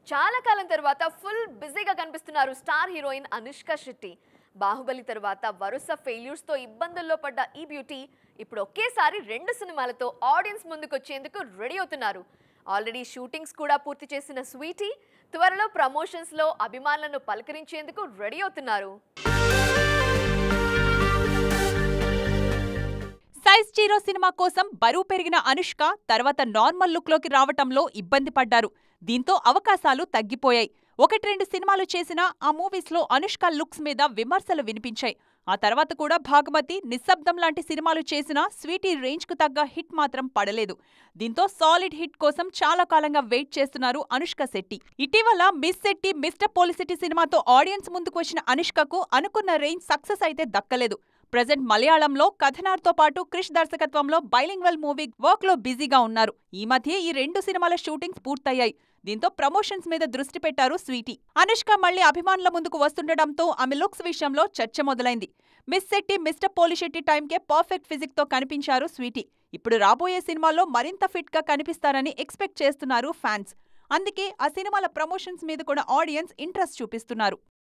చాలా కాలం తర్వాత ఫుల్ బిజీగా కనిపిస్తున్నారు స్టార్ హీరోయిన్ అనుష్క శెట్టి బాహుబలి తర్వాత వరుస ఫెయిల్యూర్స్ తో ఇబ్బందుల్లో పడ్డ ఈ బ్యూటీ ఇప్పుడు ఒకేసారి రెండు సినిమాలతో ఆడియన్స్ ముందుకు వచ్చేందుకు రెడీ అవుతున్నారు ఆల్రెడీ షూటింగ్స్ కూడా పూర్తి చేసిన స్వీటీ త్వరలో ప్రమోషన్స్ లో అభిమానులను పలకరించేందుకు రెడీ అవుతున్నారు సైజ్ జీరో సినిమా కోసం బరువు పెరిగిన అనుష్క తర్వాత నార్మల్ లుక్లోకి రావటంలో ఇబ్బంది పడ్డారు దీంతో అవకాశాలు తగ్గిపోయాయి ఒకటి రెండు సినిమాలు చేసినా ఆ మూవీస్లో అనుష్క లుక్స్ మీద విమర్శలు వినిపించాయి ఆ తర్వాత కూడా భాగమతి నిశ్శబ్దం లాంటి సినిమాలు చేసినా స్వీటీ రేంజ్కు తగ్గ హిట్ మాత్రం పడలేదు దీంతో సాలిడ్ హిట్ కోసం చాలా కాలంగా వెయిట్ చేస్తున్నారు అనుష్క శెట్టి ఇటీవల మిస్ శెట్టి మిస్టర్ పోలిసిటీ సినిమాతో ఆడియన్స్ ముందుకు వచ్చిన అనుష్కకు అనుకున్న రేంజ్ సక్సెస్ అయితే దక్కలేదు ప్రజెంట్ మలయాళంలో కథనార్తో పాటు క్రిష్ దర్శకత్వంలో బైలింగ్వల్ మూవీ వర్క్ లో బిజీగా ఉన్నారు ఈ మధ్య ఈ రెండు సినిమాల షూటింగ్స్ పూర్తయ్యాయి దీంతో ప్రమోషన్స్ మీద దృష్టి పెట్టారు స్వీటీ అనుష్క మళ్లీ అభిమానుల ముందుకు వస్తుండటంతో ఆమె లుక్స్ విషయంలో చర్చ మొదలైంది మిస్ శెట్టి మిస్టర్ పోలిశెట్టి టైంకే పర్ఫెక్ట్ ఫిజిక్ తో కనిపించారు స్వీటీ ఇప్పుడు రాబోయే సినిమాల్లో మరింత ఫిట్ గా కనిపిస్తారని ఎక్స్పెక్ట్ చేస్తున్నారు ఫ్యాన్స్ అందుకే ఆ సినిమాల ప్రమోషన్స్ మీద కూడా ఆడియన్స్ ఇంట్రెస్ట్ చూపిస్తున్నారు